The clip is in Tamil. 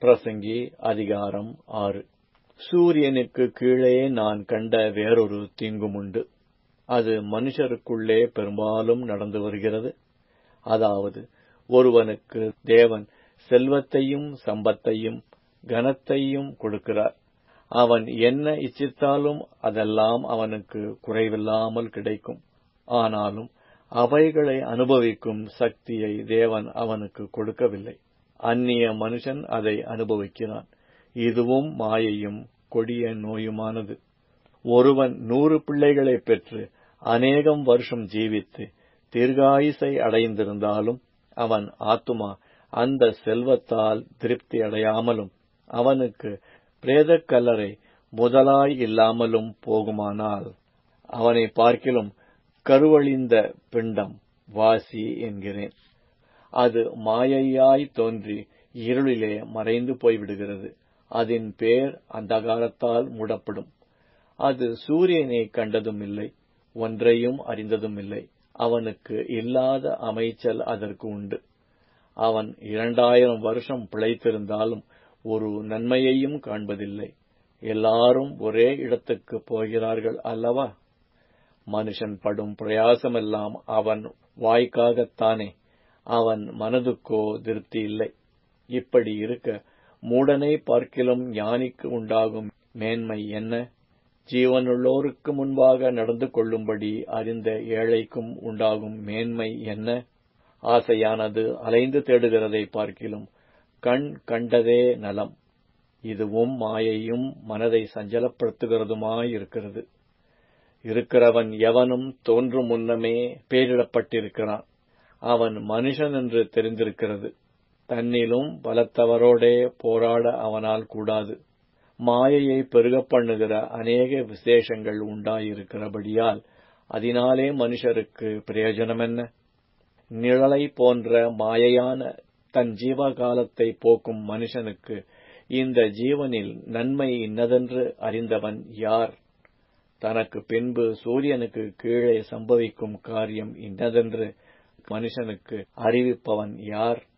பிரசங்கி அதிகாரம் ஆறு சூரியனுக்கு கீழே நான் கண்ட வேறொரு தீங்குமுண்டு அது மனுஷருக்குள்ளே பெரும்பாலும் நடந்து வருகிறது அதாவது ஒருவனுக்கு தேவன் செல்வத்தையும் சம்பத்தையும் கனத்தையும் கொடுக்கிறார் அவன் என்ன இச்சித்தாலும் அதெல்லாம் அவனுக்கு குறைவில்லாமல் கிடைக்கும் ஆனாலும் அவைகளை அனுபவிக்கும் சக்தியை தேவன் அவனுக்கு கொடுக்கவில்லை அந்நிய மனுஷன் அதை அனுபவிக்கிறான் இதுவும் மாயையும் கொடிய நோயுமானது ஒருவன் நூறு பிள்ளைகளை பெற்று அநேகம் வருஷம் ஜீவித்து தீர்காயுசை அடைந்திருந்தாலும் அவன் ஆத்துமா அந்த செல்வத்தால் திருப்தி அடையாமலும் அவனுக்கு பிரேதக் கல்லறை முதலாய் இல்லாமலும் போகுமானால் அவனை பார்க்கிலும் கருவழிந்த பிண்டம் வாசி என்கிறேன் அது மாயையாய் தோன்றி இருளிலே மறைந்து போய்விடுகிறது அதன் பேர் அந்தகாரத்தால் மூடப்படும் அது சூரியனை கண்டதும் இல்லை ஒன்றையும் அறிந்ததும் இல்லை அவனுக்கு இல்லாத அமைச்சல் அதற்கு உண்டு அவன் இரண்டாயிரம் வருஷம் பிழைத்திருந்தாலும் ஒரு நன்மையையும் காண்பதில்லை எல்லாரும் ஒரே இடத்துக்கு போகிறார்கள் அல்லவா மனுஷன் படும் பிரயாசமெல்லாம் அவன் வாய்க்காகத்தானே அவன் மனதுக்கோ திருப்தி இல்லை இப்படி இருக்க மூடனை பார்க்கிலும் ஞானிக்கு உண்டாகும் மேன்மை என்ன ஜீவனுள்ளோருக்கு முன்பாக நடந்து கொள்ளும்படி அறிந்த ஏழைக்கும் உண்டாகும் மேன்மை என்ன ஆசையானது அலைந்து தேடுகிறதை பார்க்கிலும் கண் கண்டதே நலம் இதுவும் மாயையும் மனதை சஞ்சலப்படுத்துகிறதுமாயிருக்கிறது இருக்கிறவன் எவனும் தோன்றும் முன்னமே பேரிடப்பட்டிருக்கிறான் அவன் மனுஷன் என்று தெரிந்திருக்கிறது தன்னிலும் பலத்தவரோடே போராட அவனால் கூடாது மாயையை பெருக பண்ணுகிற அநேக விசேஷங்கள் உண்டாயிருக்கிறபடியால் அதனாலே மனுஷருக்கு பிரயோஜனம் என்ன நிழலை போன்ற மாயையான தன் ஜீவகாலத்தை போக்கும் மனுஷனுக்கு இந்த ஜீவனில் நன்மை இன்னதென்று அறிந்தவன் யார் தனக்கு பின்பு சூரியனுக்கு கீழே சம்பவிக்கும் காரியம் இன்னதென்று மனுஷனுக்கு அறிவிப்பவன் யார்